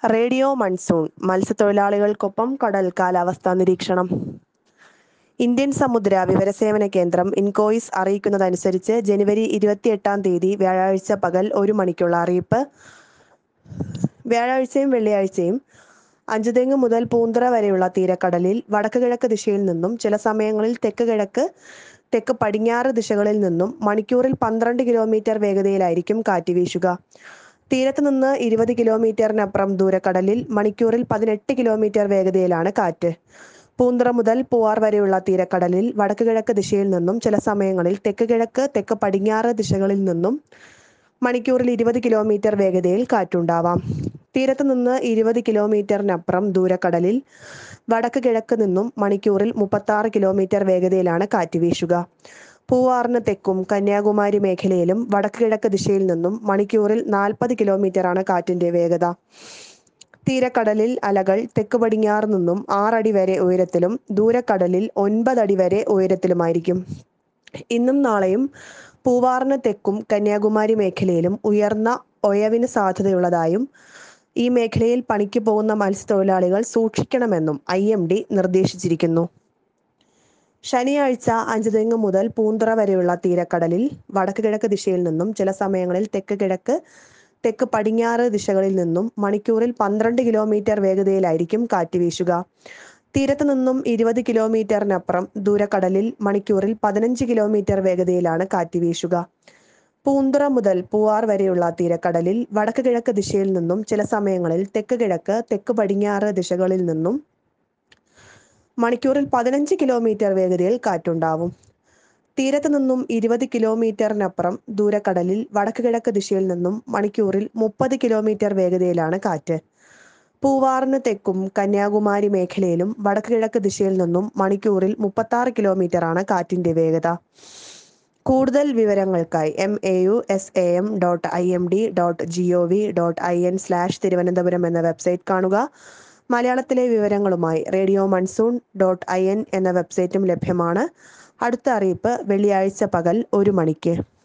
radio monsoon മത്സ്യത്തൊഴിലാളികൾക്കൊപ്പം കടൽ കാലാവസ്ഥാ നിരീക്ഷണം ഇന്ത്യൻ സമുദ്ര വിവരസേവന കേന്ദ്രം ഇൻകോയിസ് അറിയിക്കുന്നതനുസരിച്ച് ജനുവരി ഇരുപത്തിയെട്ടാം തീയതി വ്യാഴാഴ്ച പകൽ ഒരു മണിക്കുള്ള അറിയിപ്പ് വ്യാഴാഴ്ചയും വെള്ളിയാഴ്ചയും അഞ്ചുതെങ്ങ് മുതൽ പൂന്തറ വരെയുള്ള തീരക്കടലിൽ വടക്ക് കിഴക്ക് ദിശയിൽ നിന്നും ചില സമയങ്ങളിൽ തെക്ക് കിഴക്ക് തെക്ക് പടിഞ്ഞാറ് ദിശകളിൽ നിന്നും മണിക്കൂറിൽ പന്ത്രണ്ട് കിലോമീറ്റർ വേഗതയിലായിരിക്കും കാറ്റ് വീശുക തീരത്ത് നിന്ന് ഇരുപത് കിലോമീറ്ററിനപ്പുറം ദൂരക്കടലിൽ മണിക്കൂറിൽ പതിനെട്ട് കിലോമീറ്റർ വേഗതയിലാണ് കാറ്റ് പൂന്തറ മുതൽ പൂവാർ വരെയുള്ള തീരക്കടലിൽ വടക്ക് കിഴക്ക് ദിശയിൽ നിന്നും ചില സമയങ്ങളിൽ തെക്ക് കിഴക്ക് തെക്ക് പടിഞ്ഞാറ് ദിശകളിൽ നിന്നും മണിക്കൂറിൽ ഇരുപത് കിലോമീറ്റർ വേഗതയിൽ കാറ്റുണ്ടാവാം തീരത്ത് നിന്ന് ഇരുപത് കിലോമീറ്ററിനപ്പുറം ദൂരക്കടലിൽ വടക്ക് കിഴക്ക് നിന്നും മണിക്കൂറിൽ മുപ്പത്തി കിലോമീറ്റർ വേഗതയിലാണ് കാറ്റ് വീശുക പൂവാറിന് തെക്കും കന്യാകുമാരി മേഖലയിലും വടക്ക് കിഴക്ക് ദിശയിൽ നിന്നും മണിക്കൂറിൽ നാൽപ്പത് കിലോമീറ്ററാണ് കാറ്റിന്റെ വേഗത തീരക്കടലിൽ അലകൾ തെക്ക് പടിഞ്ഞാറ് നിന്നും ആറടി വരെ ഉയരത്തിലും ദൂരക്കടലിൽ ഒൻപതടി വരെ ഉയരത്തിലുമായിരിക്കും ഇന്നും നാളെയും പൂവാറിന് തെക്കും കന്യാകുമാരി മേഖലയിലും ഉയർന്ന ഒയവിന് സാധ്യതയുള്ളതായും ഈ മേഖലയിൽ പണിക്ക് പോകുന്ന മത്സ്യത്തൊഴിലാളികൾ സൂക്ഷിക്കണമെന്നും ഐ എം ഡി നിർദ്ദേശിച്ചിരിക്കുന്നു ശനിയാഴ്ച അഞ്ചുതെങ്ങ് മുതൽ പൂന്തറ വരെയുള്ള തീരക്കടലിൽ വടക്ക് കിഴക്ക് ദിശയിൽ നിന്നും ചില സമയങ്ങളിൽ തെക്ക് കിഴക്ക് തെക്ക് പടിഞ്ഞാറ് ദിശകളിൽ നിന്നും മണിക്കൂറിൽ പന്ത്രണ്ട് കിലോമീറ്റർ വേഗതയിലായിരിക്കും കാറ്റ് വീശുക തീരത്ത് നിന്നും ഇരുപത് കിലോമീറ്ററിനപ്പുറം ദൂരക്കടലിൽ മണിക്കൂറിൽ പതിനഞ്ച് കിലോമീറ്റർ വേഗതയിലാണ് കാറ്റ് വീശുക പൂന്തുറ മുതൽ പൂവാർ വരെയുള്ള തീരക്കടലിൽ വടക്ക് കിഴക്ക് ദിശയിൽ നിന്നും ചില സമയങ്ങളിൽ തെക്ക് കിഴക്ക് തെക്ക് പടിഞ്ഞാറ് ദിശകളിൽ നിന്നും മണിക്കൂറിൽ പതിനഞ്ച് കിലോമീറ്റർ വേഗതയിൽ കാറ്റുണ്ടാവും തീരത്ത് നിന്നും ഇരുപത് കിലോമീറ്ററിനപ്പുറം ദൂരക്കടലിൽ വടക്ക് കിഴക്ക് ദിശയിൽ നിന്നും മണിക്കൂറിൽ മുപ്പത് കിലോമീറ്റർ വേഗതയിലാണ് കാറ്റ് പൂവാറിന് തെക്കും കന്യാകുമാരി മേഖലയിലും വടക്ക് കിഴക്ക് ദിശയിൽ നിന്നും മണിക്കൂറിൽ മുപ്പത്തി കിലോമീറ്ററാണ് കാറ്റിന്റെ വേഗത കൂടുതൽ വിവരങ്ങൾക്കായി M A U S A M dot I M D dot G O V dot I N slash Thiruvananthapuram എന്ന വെബ്സൈറ്റ് കാണുക മലയാളത്തിലെ വിവരങ്ങളുമായി radio monsoon dot I N എന്ന വെബ്സൈറ്റും ലഭ്യമാണ് അടുത്ത അറിയിപ്പ് വെള്ളിയാഴ്ച പകൽ ഒരു മണിക്ക്